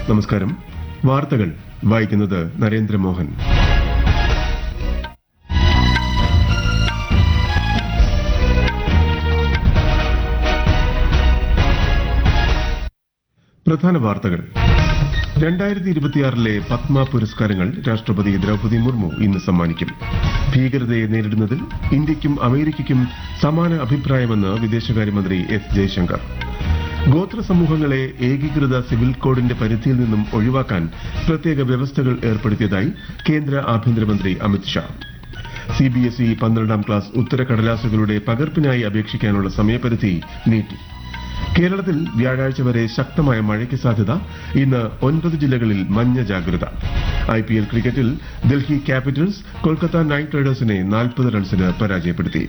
നമസ്കാരം വാർത്തകൾ വായിക്കുന്നത് നരേന്ദ്രമോഹൻ പ്രധാന വാർത്തകൾ രണ്ടായിരത്തി ഇരുപത്തിയാറിലെ പത്മ പുരസ്കാരങ്ങൾ രാഷ്ട്രപതി ദ്രൌപദി മുർമു ഇന്ന് സമ്മാനിക്കും ഭീകരതയെ നേരിടുന്നതിൽ ഇന്ത്യയ്ക്കും അമേരിക്കയ്ക്കും സമാന അഭിപ്രായമെന്ന് വിദേശകാര്യമന്ത്രി എസ് ജയശങ്കർ ഗോത്ര സമൂഹങ്ങളെ ഏകീകൃത സിവിൽ കോഡിന്റെ പരിധിയിൽ നിന്നും ഒഴിവാക്കാൻ പ്രത്യേക വ്യവസ്ഥകൾ ഏർപ്പെടുത്തിയതായി കേന്ദ്ര ആഭ്യന്തരമന്ത്രി അമിത്ഷാ സിബിഎസ്ഇ പന്ത്രണ്ടാം ക്ലാസ് ഉത്തരക്കടലാസുകളുടെ പകർപ്പിനായി അപേക്ഷിക്കാനുള്ള സമയപരിധി നീട്ടി കേരളത്തിൽ വ്യാഴാഴ്ച വരെ ശക്തമായ മഴയ്ക്ക് സാധ്യത ഇന്ന് ഒൻപത് ജില്ലകളിൽ മഞ്ഞ ജാഗ്രത ഐ പി എൽ ക്രിക്കറ്റിൽ ഡൽഹി ക്യാപിറ്റൽസ് കൊൽക്കത്ത നൈറ്റ് റൈഡേഴ്സിനെ നാൽപ്പത് റൺസിന് പരാജയപ്പെടുത്തി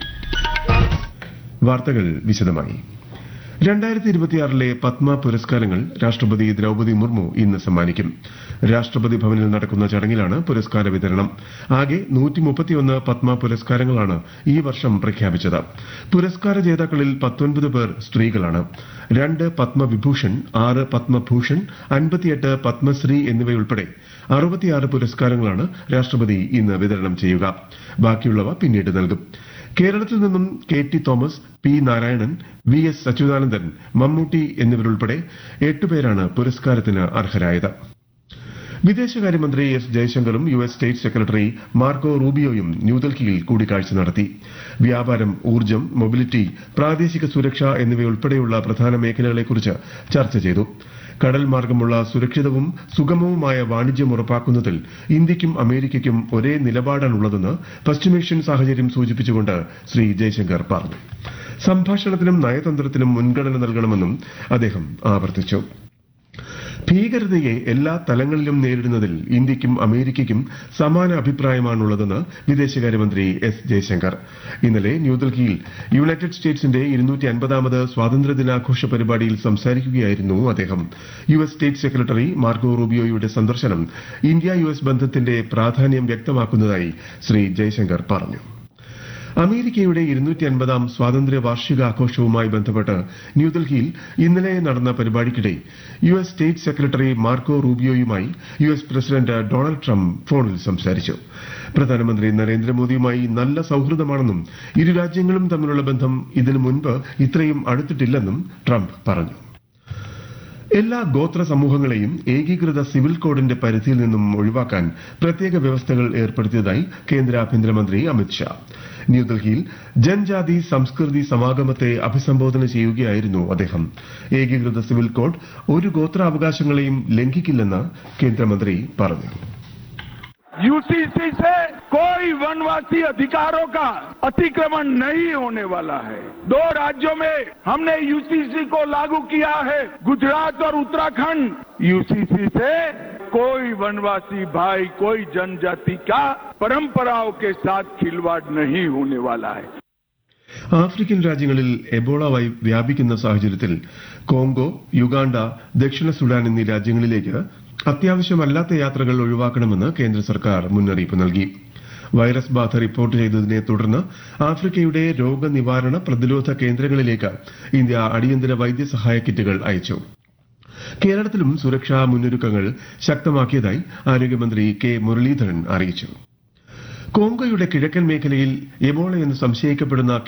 വാർത്തകൾ വിശദമായി രണ്ടായിരത്തി ഇരുപത്തിയാറിലെ പത്മ പുരസ്കാരങ്ങൾ രാഷ്ട്രപതി ദ്രൌപദി മുർമു ഇന്ന് സമ്മാനിക്കും രാഷ്ട്രപതി ഭവനിൽ നടക്കുന്ന ചടങ്ങിലാണ് പുരസ്കാര വിതരണം ആകെ നൂറ്റിമുപ്പത്തിയൊന്ന് പത്മ പുരസ്കാരങ്ങളാണ് ഈ വർഷം പ്രഖ്യാപിച്ചത് പുരസ്കാര ജേതാക്കളിൽ പത്തൊൻപത് പേർ സ്ത്രീകളാണ് രണ്ട് പത്മവിഭൂഷൺ ആറ് പത്മഭൂഷൺ അൻപത്തിയെട്ട് പത്മശ്രീ എന്നിവയുൾപ്പെടെ അറുപത്തിയാറ് പുരസ്കാരങ്ങളാണ് രാഷ്ട്രപതി ഇന്ന് വിതരണം ചെയ്യുക ബാക്കിയുള്ളവ പിന്നീട് നൽകും കേരളത്തിൽ നിന്നും K T Thomas P Narayanan V S Achuthanandan Mammootty എന്നിവരുൾപ്പെടെ എട്ടുപേരാണ് പുരസ്കാരത്തിന് അർഹരായത് വിദേശകാര്യമന്ത്രി എസ് ജയശങ്കറും U S state secretary Marco റൂബിയോയും ന്യൂഡൽഹിയിൽ കൂടിക്കാഴ്ച നടത്തി വ്യാപാരം ഊർജ്ജം മൊബിലിറ്റി പ്രാദേശിക സുരക്ഷ എന്നിവയുൾപ്പെടെയുള്ള പ്രധാന മേഖലകളെക്കുറിച്ച് ചർച്ച ചെയ്തു കടൽ മാർഗമുള്ള സുരക്ഷിതവും സുഗമവുമായ വാണിജ്യം ഉറപ്പാക്കുന്നതിൽ ഇന്ത്യയ്ക്കും അമേരിക്കയ്ക്കും ഒരേ നിലപാടാണുള്ളതെന്ന് പശ്ചിമേഷ്യൻ സാഹചര്യം സൂചിപ്പിച്ചുകൊണ്ട് ശ്രീ ജയശങ്കർ പറഞ്ഞു സംഭാഷണത്തിനും നയതന്ത്രത്തിനും മുൻഗണന നൽകണമെന്നും അദ്ദേഹം ആവർത്തിച്ചു ഭീകരതയെ എല്ലാ തലങ്ങളിലും നേരിടുന്നതിൽ ഇന്ത്യയ്ക്കും അമേരിക്കയ്ക്കും സമാന അഭിപ്രായമാണുള്ളതെന്ന് വിദേശകാര്യമന്ത്രി എസ് ജയശങ്കർ ഇന്നലെ ന്യൂഡൽഹിയിൽ യുണൈറ്റഡ് സ്റ്റേറ്റ്സിന്റെ ഇരുന്നൂറ്റി അൻപതാമത് സ്വാതന്ത്ര്യദിനാഘോഷ പരിപാടിയിൽ സംസാരിക്കുകയായിരുന്നു അദ്ദേഹം U S state secretary Marco റൂബിയോയുടെ സന്ദർശനം ഇന്ത്യ യു എസ് ബന്ധത്തിന്റെ പ്രാധാന്യം വ്യക്തമാക്കുന്നതായി ശ്രീ ജയശങ്കർ പറഞ്ഞു അമേരിക്കയുടെ ഇരുന്നൂറ്റി അൻപതാം സ്വാതന്ത്ര്യ വാർഷികാഘോഷവുമായി ബന്ധപ്പെട്ട് ന്യൂഡൽഹിയിൽ ഇന്നലെ നടന്ന പരിപാടിക്കിടെ U S state secretary Marco റൂബിയോയുമായി U S president Donald Trump ഫോണിൽ സംസാരിച്ചു പ്രധാനമന്ത്രി നരേന്ദ്രമോദിയുമായി നല്ല സൌഹൃദമാണെന്നും ഇരു രാജ്യങ്ങളും തമ്മിലുള്ള ബന്ധം ഇതിനു മുൻപ് ഇത്രയും അടുത്തിട്ടില്ലെന്നും ട്രംപ് പറഞ്ഞു എല്ലാ ഗോത്ര സമൂഹങ്ങളെയും ഏകീകൃത സിവിൽ കോഡിന്റെ പരിധിയിൽ നിന്നും ഒഴിവാക്കാൻ പ്രത്യേക വ്യവസ്ഥകൾ ഏർപ്പെടുത്തിയതായി കേന്ദ്ര ആഭ്യന്തരമന്ത്രി അമിത്ഷാ ന്യൂഡൽഹിയിൽ ജൻജാതി സംസ്കൃതി സമാഗമത്തെ അഭിസംബോധന ചെയ്യുകയായിരുന്നു അദ്ദേഹം ഏകീകൃത സിവിൽ കോഡ് ഒരു ഗോത്രാവകാശങ്ങളെയും ലംഘിക്കില്ലെന്ന് കേന്ദ്രമന്ത്രി പറഞ്ഞു यूसीसी से कोई वनवासी अधिकारों का अतिक्रमण नहीं होने वाला है दो राज्यों में हमने यूसीसी को लागू किया है गुजरात और उत्तराखंड यूसीसी से कोई वनवासी भाई कोई जनजाति का परंपराओं के साथ खिलवाड़ नहीं होने वाला है ആഫ്രിക്കൻ രാജ്യങ്ങളിൽ എബോള വൈ വ്യാപിക്കുന്ന സാഹചര്യത്തിൽ കോങ്കോ യുഗാണ്ട ദക്ഷിണ സുഡാൻ എന്നീ രാജ്യങ്ങളിലേക്ക് അത്യാവശ്യമല്ലാത്ത യാത്രകൾ ഒഴിവാക്കണമെന്ന് കേന്ദ്ര സർക്കാർ മുന്നറിയിപ്പ് നൽകി വൈറസ് ബാധ റിപ്പോർട്ട് ചെയ്തതിനെ തുടർന്ന് ആഫ്രിക്കയുടെ രോഗനിവാരണ പ്രതിരോധ കേന്ദ്രങ്ങളിലേക്ക് ഇന്ത്യ അടിയന്തര വൈദ്യസഹായ കിറ്റുകൾ അയച്ചു കേരളത്തിലും സുരക്ഷാ മുന്നൊരുക്കങ്ങൾ ശക്തമാക്കിയതായി ആരോഗ്യമന്ത്രി കെ മുരളീധരൻ അറിയിച്ചു കോങ്കോയുടെ കിഴക്കൻ മേഖലയിൽ എബോള എന്ന് സംശയിക്കപ്പെടുന്ന